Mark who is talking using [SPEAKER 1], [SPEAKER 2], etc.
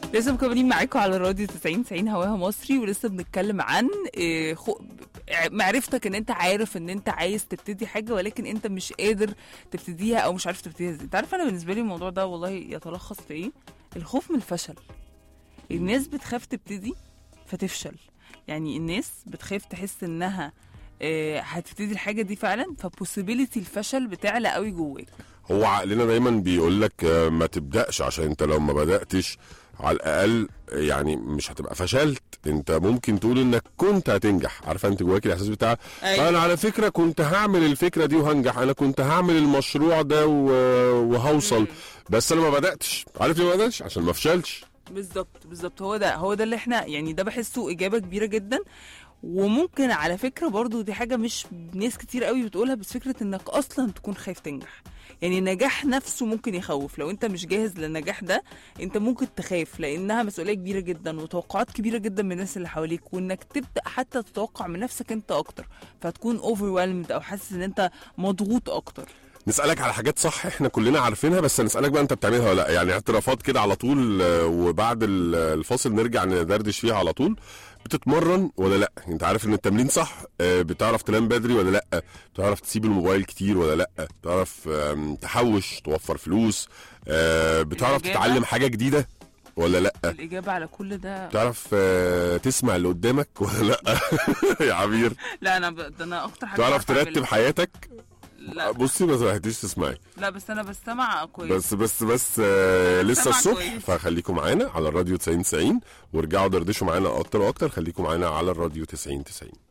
[SPEAKER 1] لسه مكملين معاكم على الراديو 90 90 هواها مصري ولسه بنتكلم عن آه، خو... معرفتك ان انت عارف ان انت عايز تبتدي حاجه ولكن انت مش قادر تبتديها او مش عارف تبتديها ازاي انت عارف انا بالنسبه لي الموضوع ده والله يتلخص في ايه الخوف من الفشل الناس بتخاف تبتدي فتفشل يعني الناس بتخاف تحس انها آه، هتبتدي الحاجه دي فعلا فبوسيبيليتي الفشل بتعلى قوي جواك
[SPEAKER 2] هو عقلنا دايما بيقول لك آه، ما تبداش عشان انت لو ما بداتش على الاقل آه، يعني مش هتبقى فشلت انت ممكن تقول انك كنت هتنجح عارفه انت جواك الاحساس بتاع
[SPEAKER 1] أيوة.
[SPEAKER 2] انا على فكره كنت هعمل الفكره دي وهنجح انا كنت هعمل المشروع ده و- وهوصل بس انا ما بداتش عارف ليه ما بداتش عشان ما افشلش
[SPEAKER 1] بالظبط بالظبط هو ده هو ده اللي احنا يعني ده بحسه اجابه كبيره جدا وممكن على فكره برضو دي حاجه مش ناس كتير قوي بتقولها بس فكره انك اصلا تكون خايف تنجح يعني النجاح نفسه ممكن يخوف لو انت مش جاهز للنجاح ده انت ممكن تخاف لانها مسؤوليه كبيره جدا وتوقعات كبيره جدا من الناس اللي حواليك وانك تبدا حتى تتوقع من نفسك انت اكتر فتكون overwhelmed او حاسس ان انت مضغوط اكتر
[SPEAKER 2] نسالك على حاجات صح احنا كلنا عارفينها بس نسالك بقى انت بتعملها ولا لا يعني اعترافات كده على طول آه، وبعد ال- الفاصل نرجع ندردش فيها على طول بتتمرن ولا لا انت عارف ان التمرين صح آه، بتعرف تنام بدري ولا لا بتعرف تسيب الموبايل كتير ولا لا بتعرف آم، تحوش توفر فلوس آه، بتعرف
[SPEAKER 1] الإجابة؟
[SPEAKER 2] تتعلم حاجة جديدة ولا لا
[SPEAKER 1] الاجابه على كل ده
[SPEAKER 2] بتعرف آه، تسمع اللي قدامك ولا لا يا عبير
[SPEAKER 1] لا انا ب... ده انا اكتر حاجه
[SPEAKER 2] تعرف
[SPEAKER 1] بعرف
[SPEAKER 2] ترتب
[SPEAKER 1] أعملها.
[SPEAKER 2] حياتك
[SPEAKER 1] لا
[SPEAKER 2] بصي ما سمحتيش تسمعي
[SPEAKER 1] لا بس انا بستمع كويس
[SPEAKER 2] بس بس بس آه لسه
[SPEAKER 1] سمع
[SPEAKER 2] الصبح
[SPEAKER 1] كويس.
[SPEAKER 2] فخليكم معانا على الراديو 90 90 وارجعوا دردشوا معانا اكتر واكتر خليكم معانا على الراديو 90 90